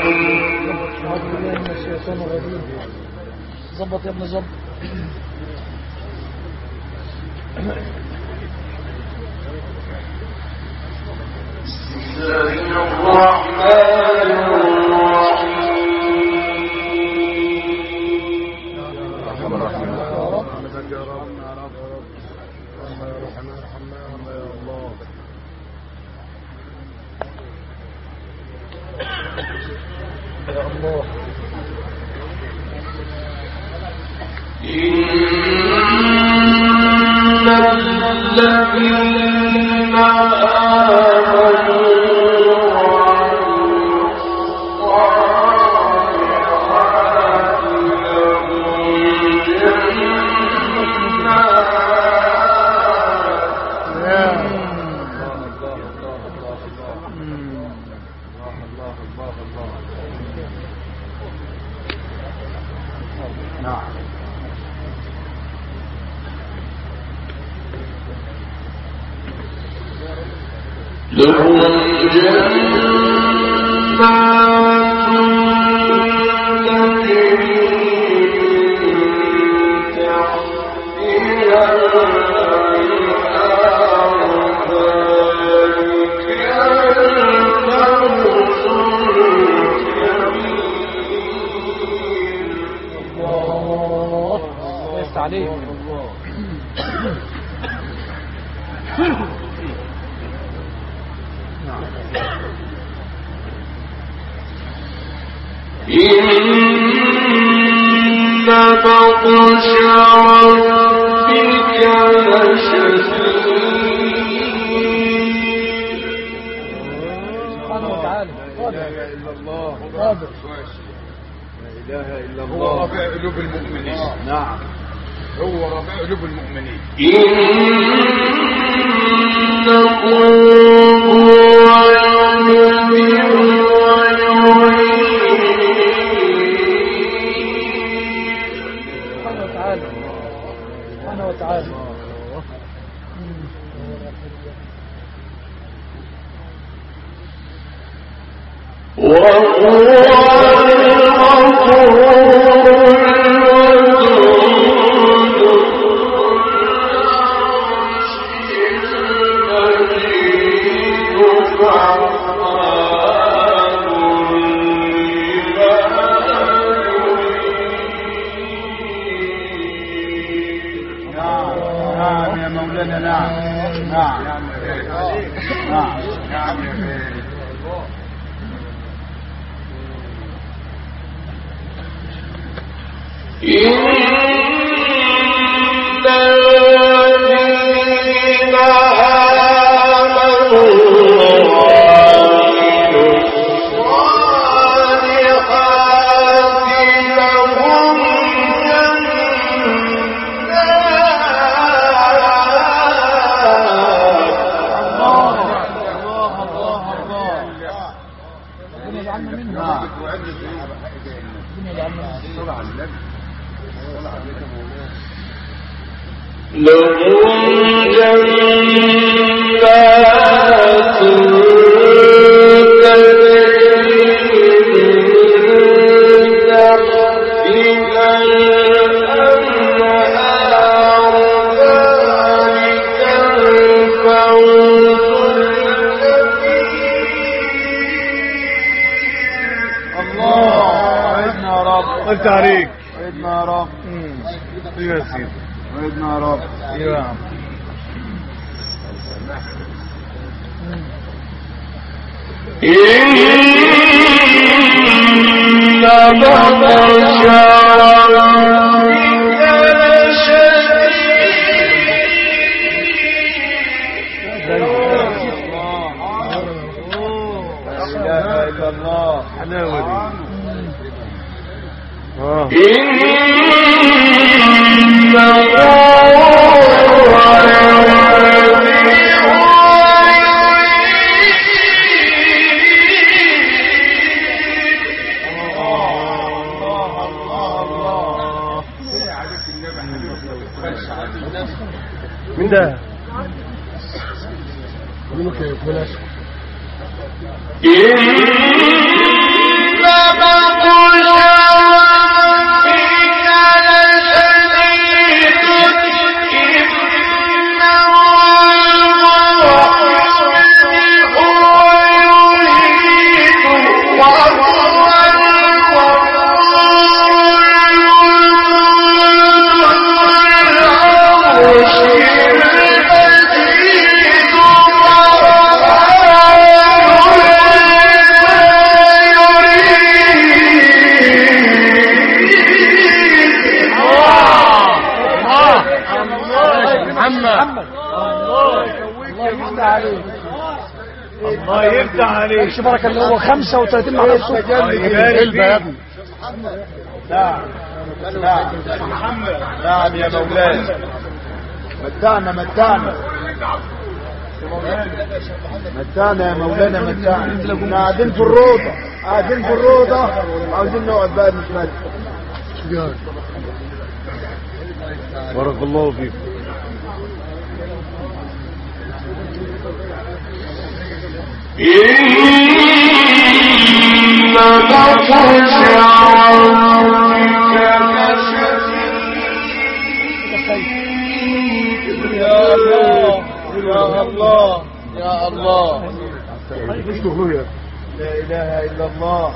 أعوذ بالله من الشيطان الرجيم ظبط يا ابن ظبط يا الله إن الذين آمنوا وعملوا الصالحات لهم جنات نعم لهم جنات تجري من تحتها الأنهار ذلك الفوز الكبير الله كويس عليك إن بطش ربك لشديد سبحانه وتعالى قادر لا اله الا الله قادر لا اله الا هو الله ربيع قلوب المؤمنين نعم هو ربيع قلوب المؤمنين إنه هو يبدئ ويعيد سبحانه وتعالى سبحانه وتعالى وهو نعم نعم يا مولانا نعم نعم نعم نعم يا غالي إن الذين آمنوا وعملوا الصالحات لهم جنات الله الله الله ربنا يجعلنا منه نعم ربنا يجعلنا منه لهم جنات تجري من تحتها الأنهار ذلك الفوز الكبير الله عيدنا يا رب قلت عليك عيدنا يا رب ايوه يا سيدي عيدنا يا رب ايوه يا عم إن بطش ربك لشديد لا اله الا الله حلاوه دي اه مين ده؟ بلاش إن فيكش بركه اللي هو 35 معلقه سكر علبة يا ابني نعم نعم نعم يا مولانا متعنا متعنا متعنا يا مولانا متعنا احنا قاعدين في الروضة قاعدين في الروضة عاوزين نقعد بقى نتمتع بارك الله فيك إن بطش يا الله يا الله يا الله لا اله الا الله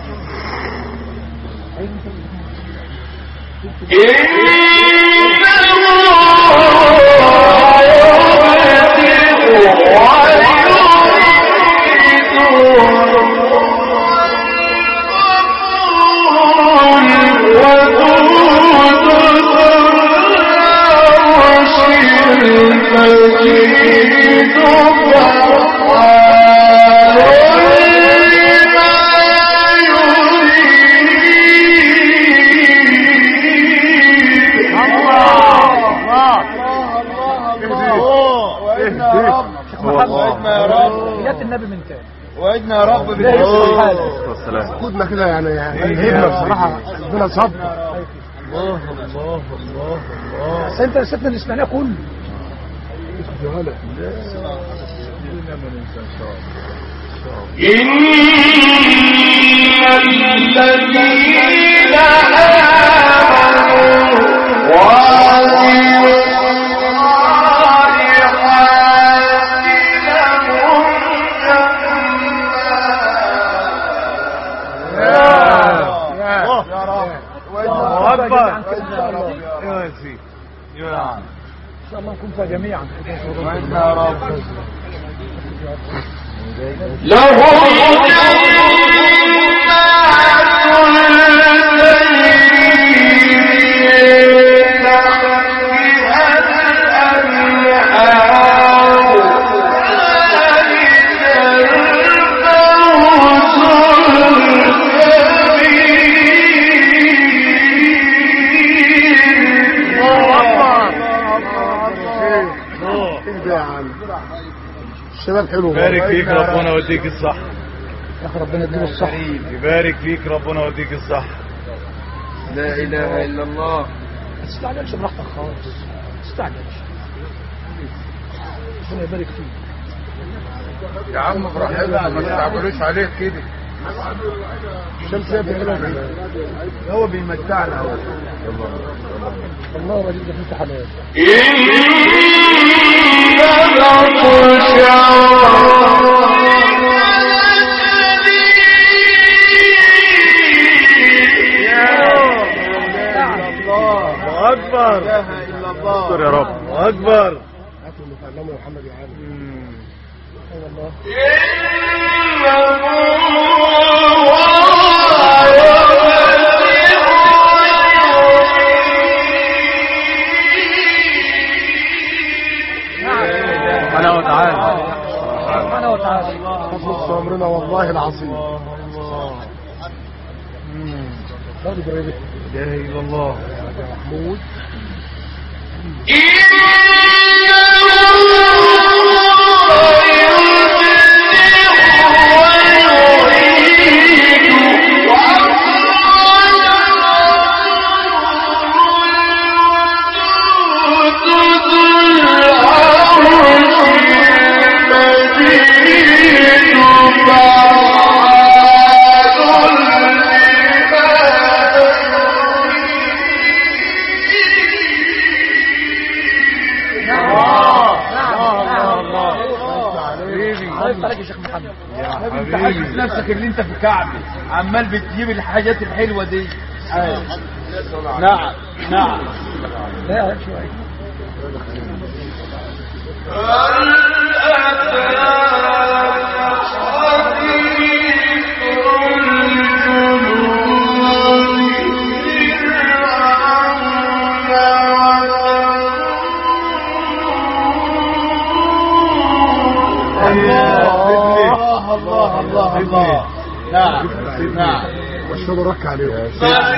وعدنا يا رب وعدنا يا رب يات النبي من تاني وعدنا يا رب لا يصلح حاله بالسلام خدنا كده يعني هيبنا بصراحة ربنا صبر الله الله الله الله بس انت نسيتنا اللي سمعناه كله إن الذين آمنوا وعملوا الصالحات لهم يا رب وعدنا أكبر. وعدنا يا رب يا سيدي يا ان شاء الله نكون فيها جميعا وعدنا يا رب لهم ايه ده يا عم الشباب حلو بارك فيك ربنا يوديك الصح يا اخي ربنا يديله الصحه يبارك فيك ربنا يوديك الصح لا اله الا الله ما تستعجلش براحتك خالص ما تستعجلش ربنا يبارك فيك يا عم براحتك ما تعملوش عليك كده الشمس هي بتعملها هو بيمتعنا هو الله وليك في امتحانات الله اكبر لا اله الا الله اكبر يا رب اكبر هاتوا اللي تعلموا يا محمد يا عالم اي والله سبحانه وتعالى سبحانه وتعالى تطلق في عمرنا والله العظيم برضه قريبة لا اله الا الله محمود الله يفتح عليك يا شيخ محمد انت حاسس نفسك اللي انت في كعب عمال بتجيب الحاجات الحلوه دي نعم نعم لا شويه الله الله الله الله الله نعم نعم والشغل رك عليهم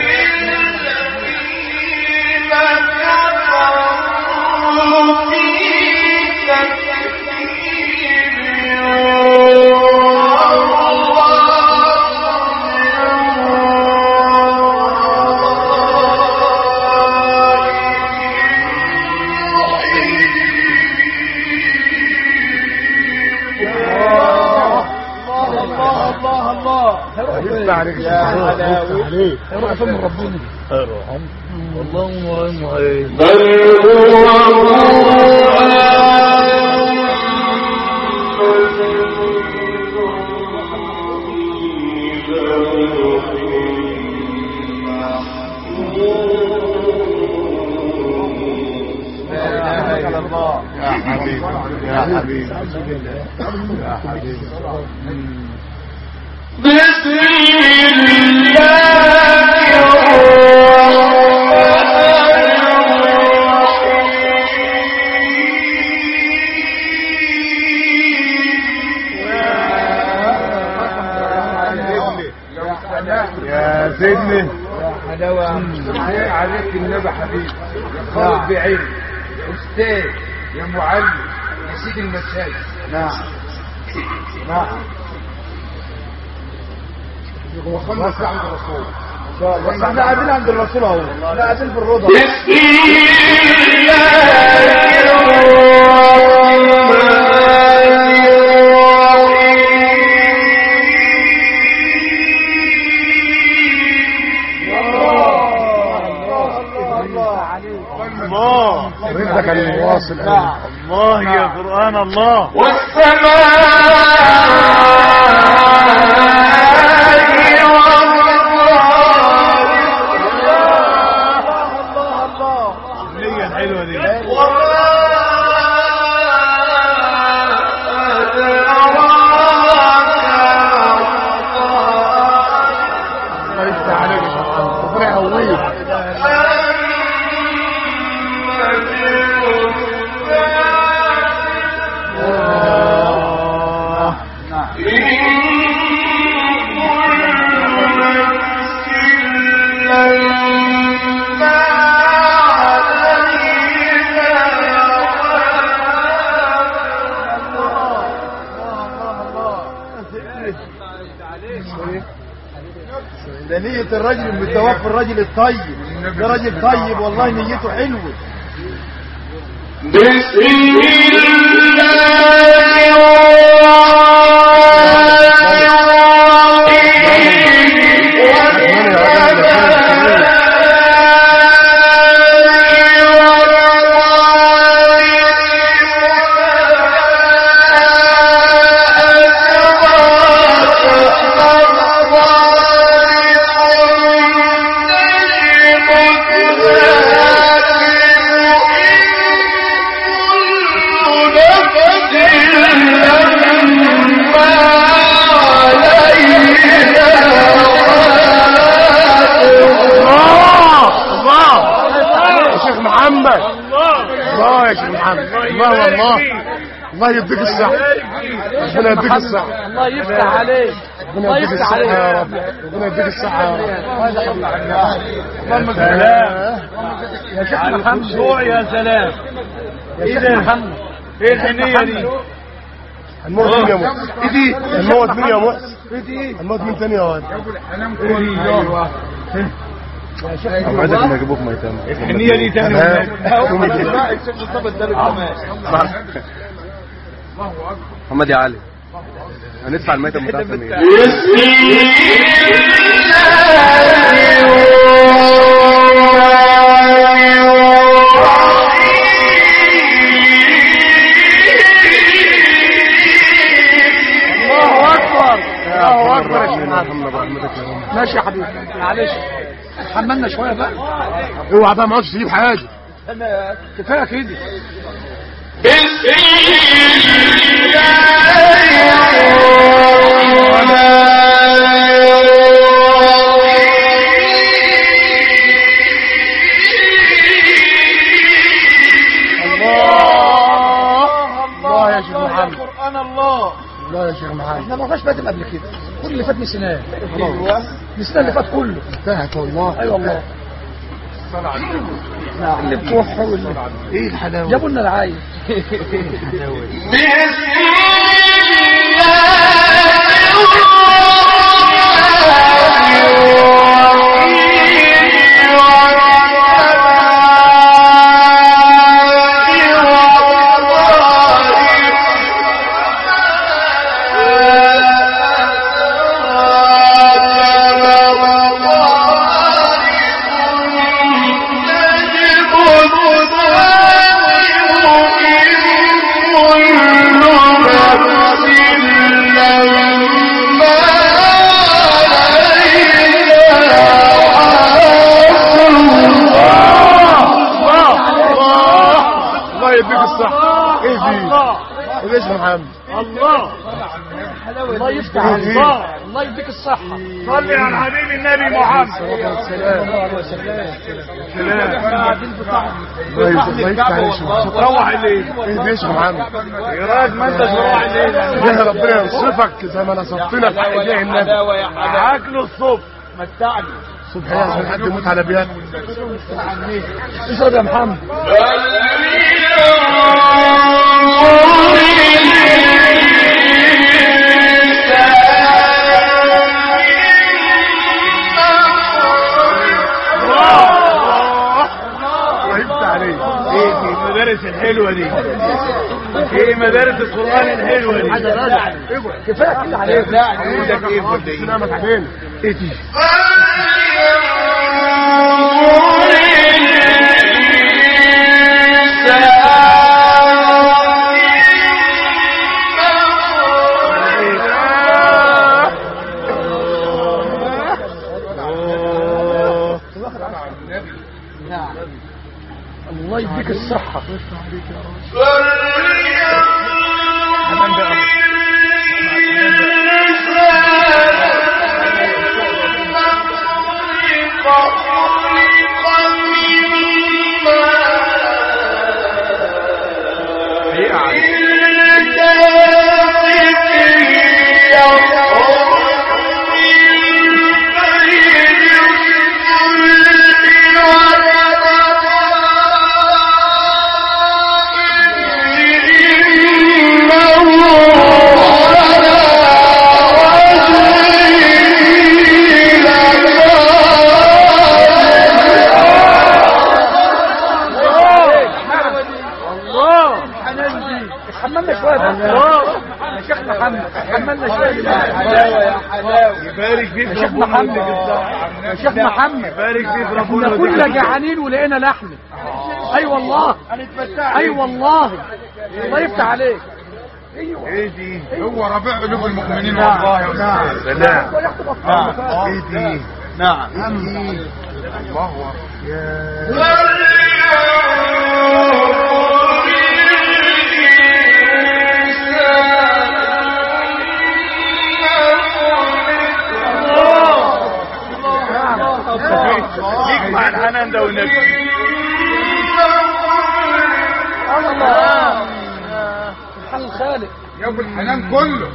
الله الله الله هيفتح عليك يا هيفتح هلاوي. عليك هيروح فين من ربنا اللهم رحمه بل هو لا اله الا الله يا حبيبي يا حبيبي يا حبيبي بسم الله يا سيدنا حلاوة عليك النبي حبيبي خالد بعين استاذ يا معلم يا سيدي المساجد نعم نعم وصلنا الساعة عند الرسول ان شاء الله بس احنا قاعدين عند الرسول اهو احنا قاعدين في الرضا بسم الله رزقك المواصل الله يا قرآن الله النية الحلوة دي الله يفتح عليك يا شيخ. ربنا يقويك ده نية الراجل المتوفى الراجل الطيب ده راجل طيب والله نيته حلوة بسم الله الله يا شيخ محمد الله يا شيخ محمد الله والله الله يديك الصحة ربنا يديك الصحة الله يفتح عليك ربنا الله يديك يفتح الصحة يا عليك رب ربنا يديك الصحة يا رب سلام يا شيخ محمد جوع يا سلام يا شيخ محمد ايه الحنية دي هنموت مين يا محسن ايدي هنموت مين يا محسن هنموت مين تاني يا واد ايوه اوعدك ان اجيبوك ميتان الحنية دي تاني يوم الجمعة. لا الشيخ مصطفى اداله كمان محمد يا علي هندفع الميتة بتاعت مين الله اكبر الله اكبر يا شيخ محمد رحمتك يا رب ماشي يا حبيبي معلش حملنا شويه بقى اوعى بقى ما عادش تجيب حاجة كفايه كده الله الله يا شيخ محمد قرآن الله الله يا شيخ محمد احنا ما فيش بدل قبل كده كل اللي فات نسيناه نسينا اللي فات كله انتهت والله اي والله اللي بكح واللي ايه الحلاوه جابوا لنا العايز الله يديك الصحة ايه دي ليش محمد الله الله يفتح عليك الله يديك الصحة صلي على حبيب النبي محمد سلام قاعدين بتاع الله يفتح الله يفتح عليك شو تروح الليل ايه ليش محمد يا راجل ما انت تروح الليل يا ربنا ينصفك زي ما نصفتنا في حق الله النبي عاكله الصبح صبح يا عشان حد يموت على بيات اشرب يا محمد الله يفتح عليك ايه دي المدارس الحلوه دي ايه مدارس القران الحلوه دي كفايه كده عليك عندك ايه في الدين سلامك علينا ايه دي الله يديك الصحة حملنا شوية يا شيخ محمد حملنا شوية يبارك فيك يا شيخ ربنا محمد يديك الصحة. يا شيخ محمد يبارك فيك كنا ربنا يديك كنا الصحة. جعانين ولقينا لحم اي والله اي والله الله يفتح عليك ايه دي هو ربيع قلوب المؤمنين والله يا استاذ سلام ايه دي نعم الله ليك مع الحنان ده والنبي الله سبحان الخالق يوم الحنان كله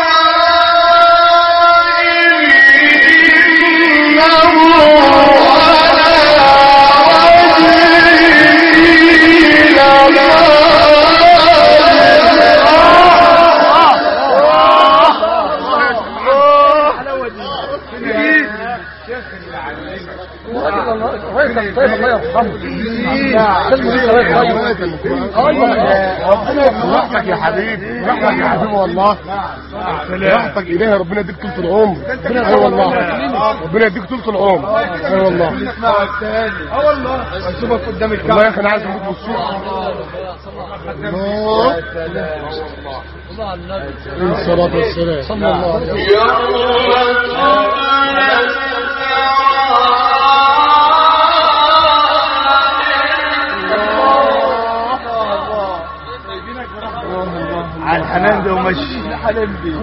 إنه الراجل الله الراجل كان طيب الله يرحمه كان مدير راجل طيب ربنا يرحمك يا حبيبي يرحمك يا حبيبي والله يرحمك الهي ربنا يديك طول العمر اي والله ربنا يديك طول العمر اي والله اسمع الثاني اه والله اشوفك قدام والله الكعبه يا اخي انا عايز اموت بالصوت الله الصلاة والسلام صلى الله عليه وسلم على الحنان ده ومشي الحنان دي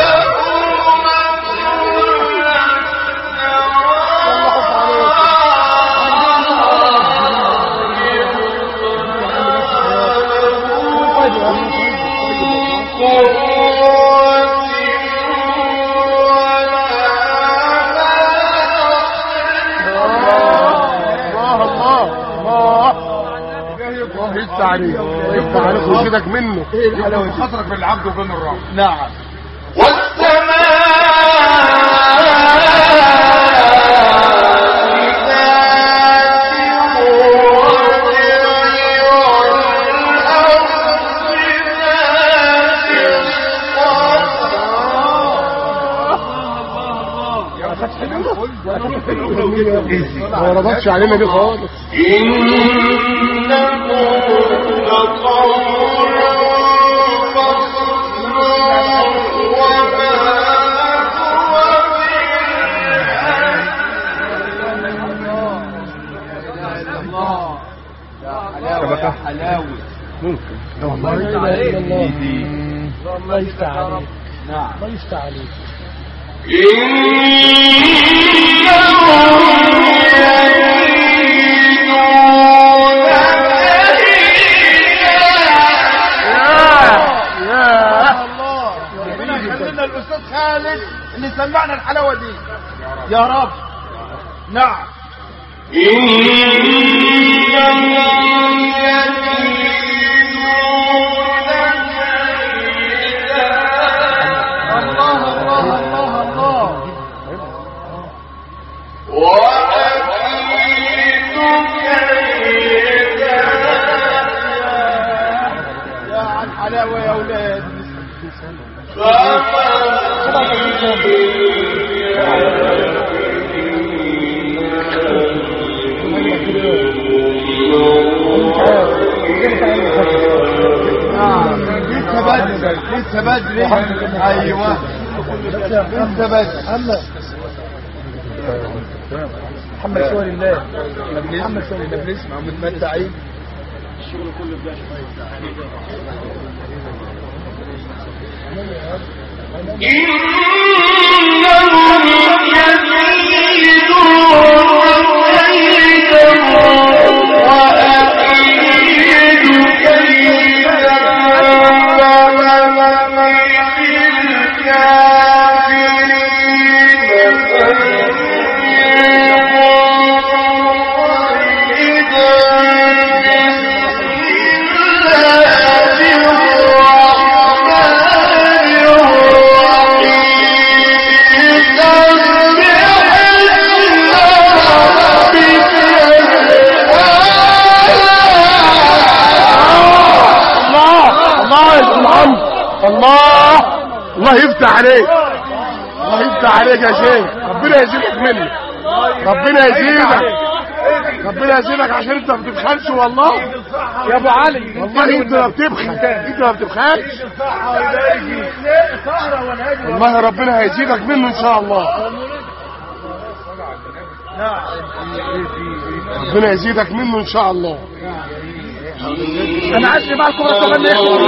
الله الله الله الله يفتح عليك يفتح عليك ويزيدك منه خطرك بين العبد وبين الرب نعم ما ربطش علينا دي خالص شبكة حلاوي ممكن الله يفتح عليك الله يفتح عليك نعم الله يفتح عليك يا ربنا يخلينا الاستاذ خالد اللي سمعنا الحلاوه دي يا رب نعم الله الله الله الله يا على الحلاوه يا اولاد لسه بدري لسه بدري ايوه لسه بدري محمد شوال الله محمد شوال الله بنسمع ومتمتعين الله الله يا محمد الله الله يفتح عليك الله يفتح عليك يا شيخ ربنا يزيدك منه ربنا يزيدك ربنا يزيدك عشان انت ما بتبخلش والله يا ابو علي والله انت ما بتبخل انت ما بتبخلش والله ربنا هيزيدك منه ان شاء الله ربنا يزيدك منه ان شاء الله انا عايز بقى الكوره كمان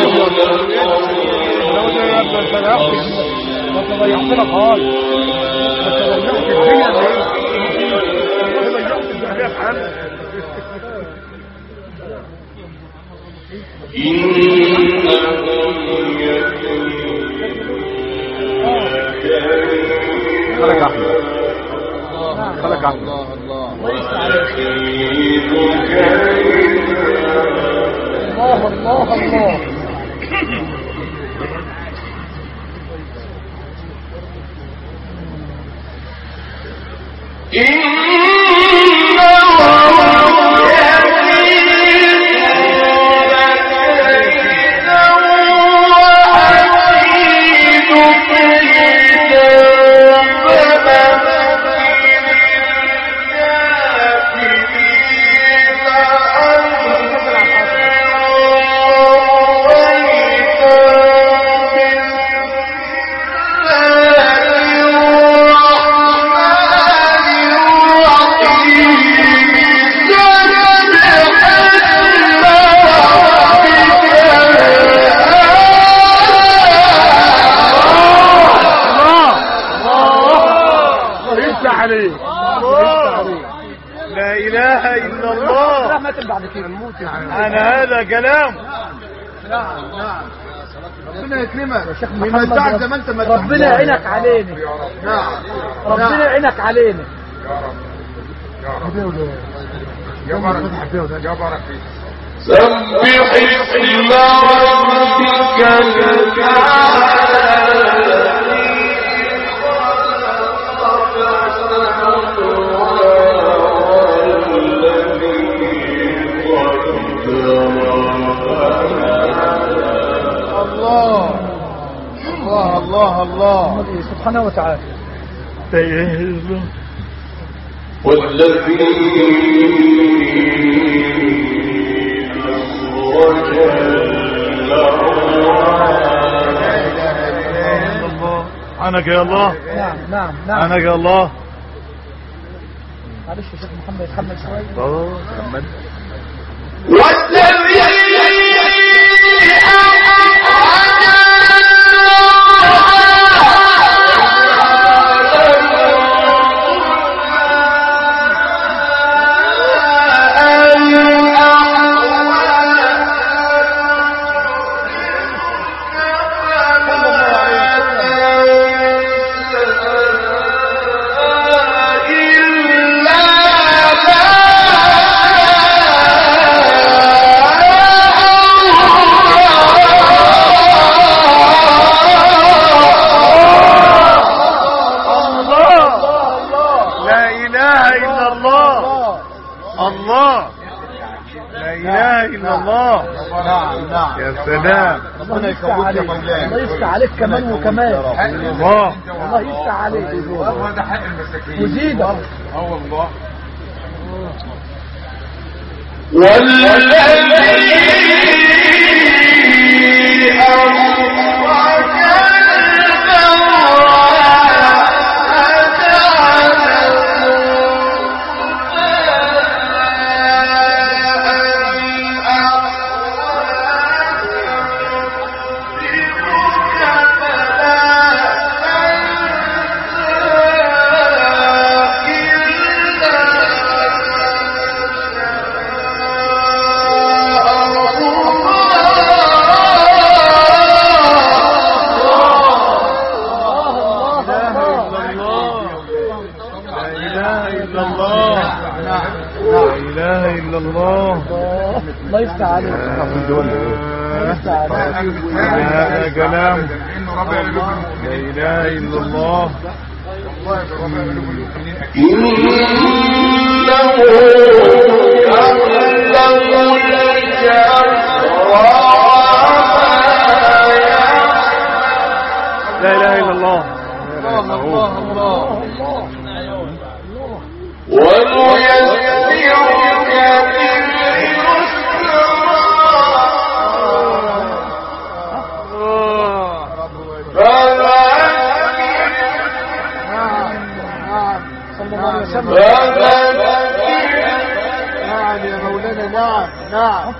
انت ضيعتنا خالص انت ضيعت الدنيا ليه؟ انت ضيعت الدنيا في حالك خلك احمد خلك احمد الله الله الله الله يفتح عليك لا اله الا الله ما تبع كده نموت يا عم انا هذا كلام ربنا يكرمك يا شيخ يمتعك محمد زي ما انت متعك. ربنا يعينك علينا نعم ربنا يعينك علينا يا بارك يا بارك فيك سبح اسم ربك الأعلى الله الله الله الله محمد سبحانه وتعالى لا اله الا الله والذي أخرج الله عنك يا الله نعم نعم نعم عنك يا الله معلش يا شيخ محمد يتحمل شويه اه كمل والذي الله لا اله الا الله الله لا اله الا الله نعم نعم يا سلام ربنا يفتح يكرمك يا عليك مولانا الله يفتح عليك كمان وكمان الله الله يفتح عليك هو ده حق المساكين وزيدك اه والله والذي أخرج لا اله الا الله لا اله الا الله الله يفتح عليك الله يفتح عليك هذا كلام انه ربنا يقلب المؤمنين لا اله الا الله والله يا ربنا يقلب المؤمنين اكيد إنه يعلم الجهر لا اله الا الله الله الله الله ونيسرك صلى الله عليه وسلم نعم يا مولانا نعم نعم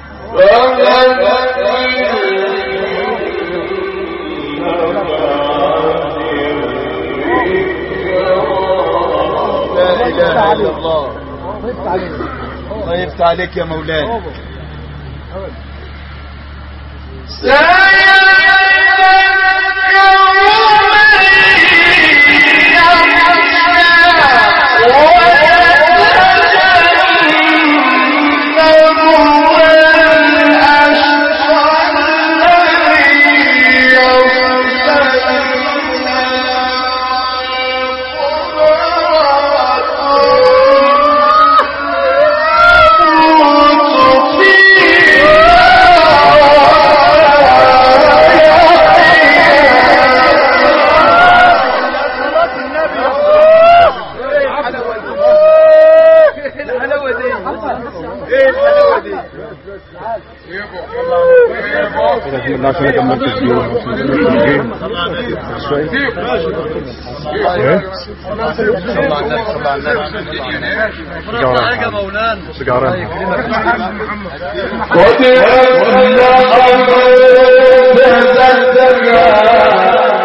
لا اله الا الله الله يفتح عليك الله يفتح عليك يا مولانا Oh بسم الله عشان اكمل الفيديو شوي ايه سيجارة قد أفلح من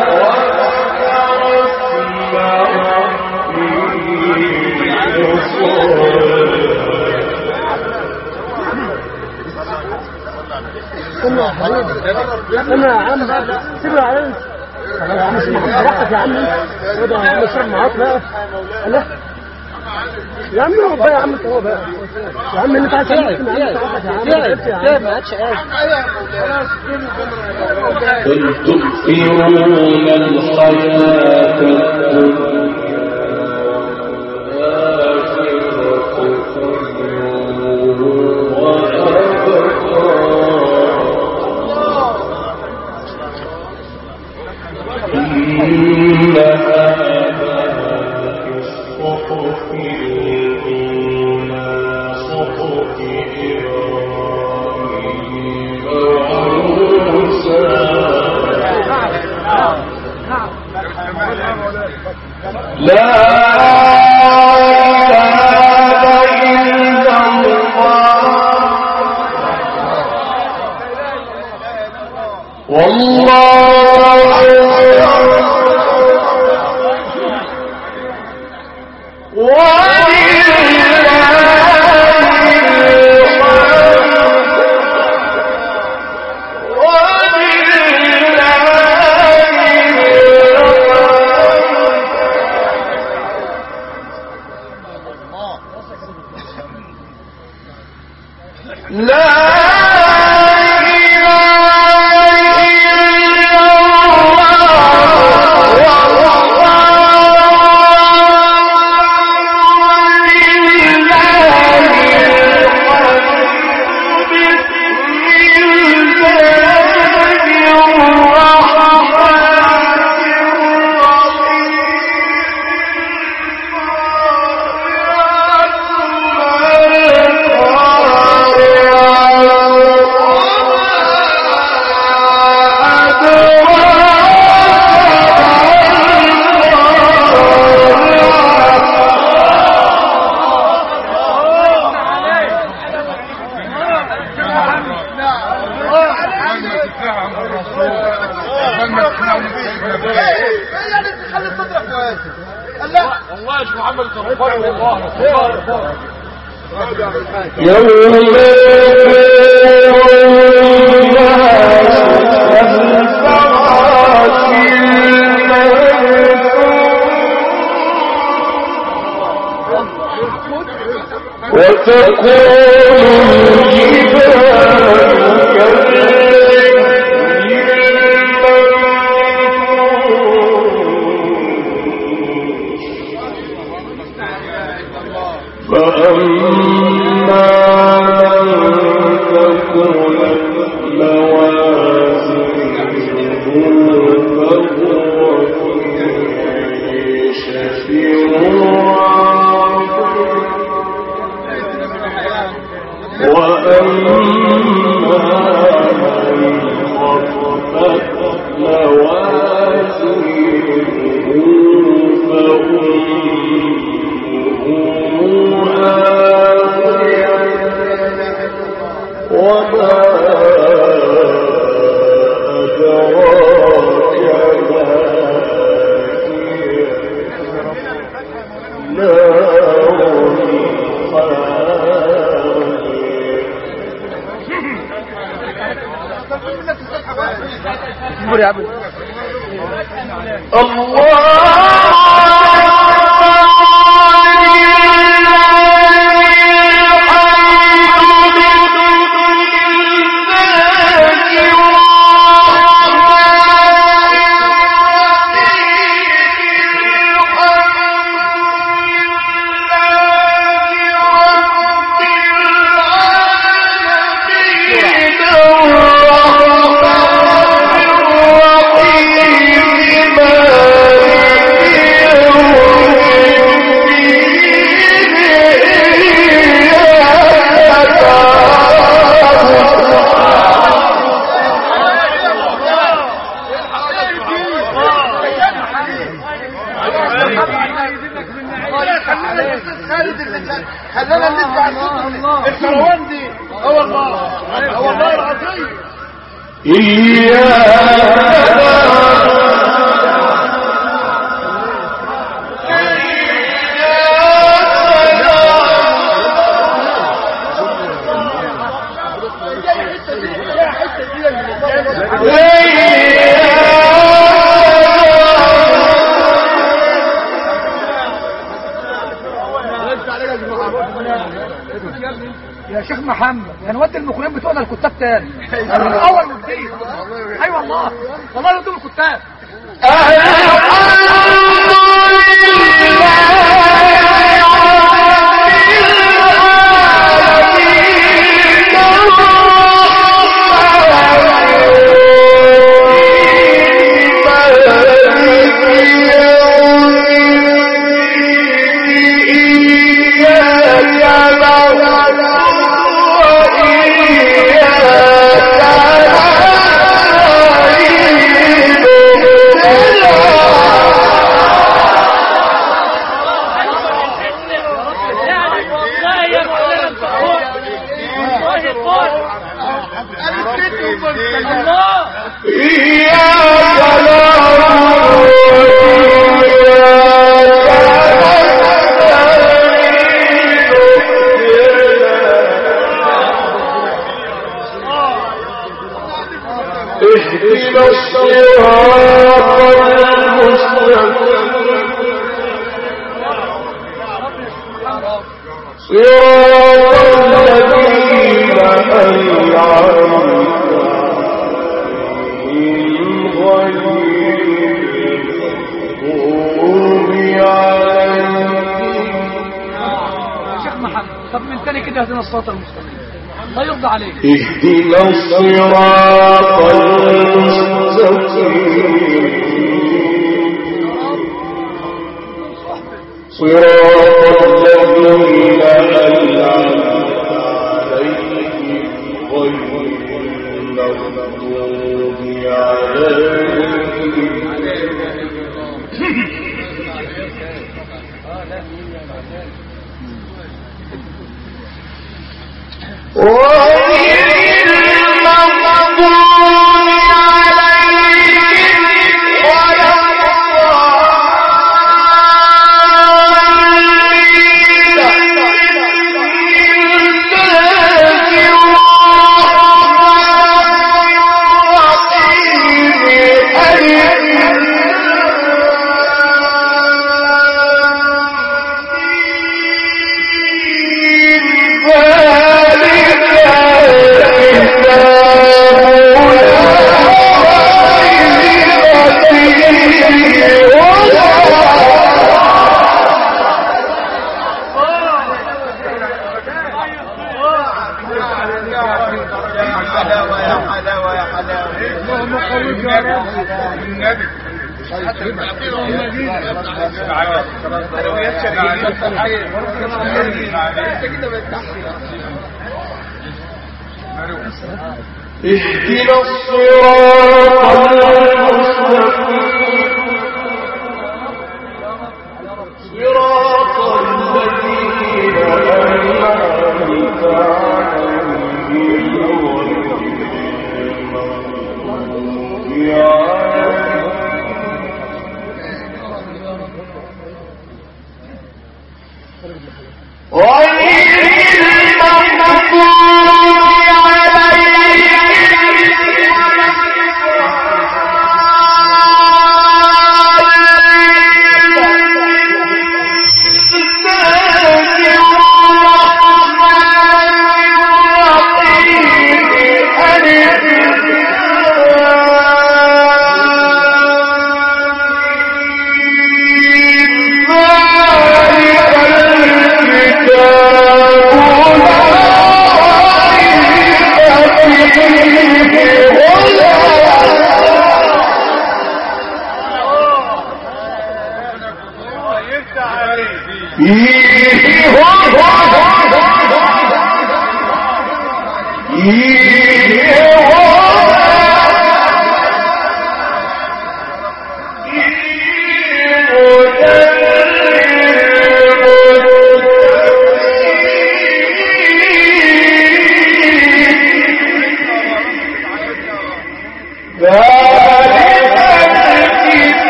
استنى يا حبيبي استنى يا عم سيبها على انت يا عم اسمع براحتك يا عم خد يا عم شرب معاك بقى لا يا عم هو بقى يا عم انت هو بقى يا عم انت عايز تسمع يا عم يا عم ما عادش بل تؤثرون الحياة الدنيا والآخرة خير وأبقى إن هذا في الصحف الأولى صحف إبراهيم وموسى لا إله إلا الله والله لا إله إلا يوم يكون الناس كالفراش المبثوث وتكون الجبال فأما من ثقلت موازينه فهو في عيشة راضية وأما من خفت موازينه فأمه هاوية وما أدراك ما هي نار حامية اصبر يا عم الرحيم مالك خلانا ندفع الصوت الكروان دي اه والله اه والله العظيم يا شيخ محمد هنودي المخرجين بتوعنا الكتاب تاني من اول وجديد اي والله والله يودوا الكتاب والله يا مولانا انت حر والله حر الله اهدنا الصراط المستقيم صراط الذين أنعمت عليهم غير المغضوب عليهم يا شيخ محمد طب من تاني كده اهدنا الصراط المستقيم الله يرضى عليك اهدنا الصراط المستقيم صراط الذين أنعمت عليهم غير المغضوب عليهم غير المغضوب عليهم ولا حلاوه يا حلاوه يا حلاوه اللهم قويك يا رب النبي اهدنا الصراط المستقيم صراط الذين أنعمت عليهم غير المغضوب عليهم غير المغضوب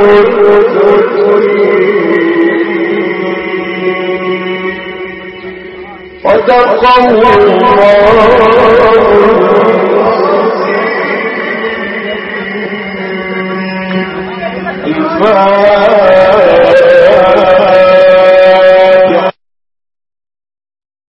صدق الله الفاتحة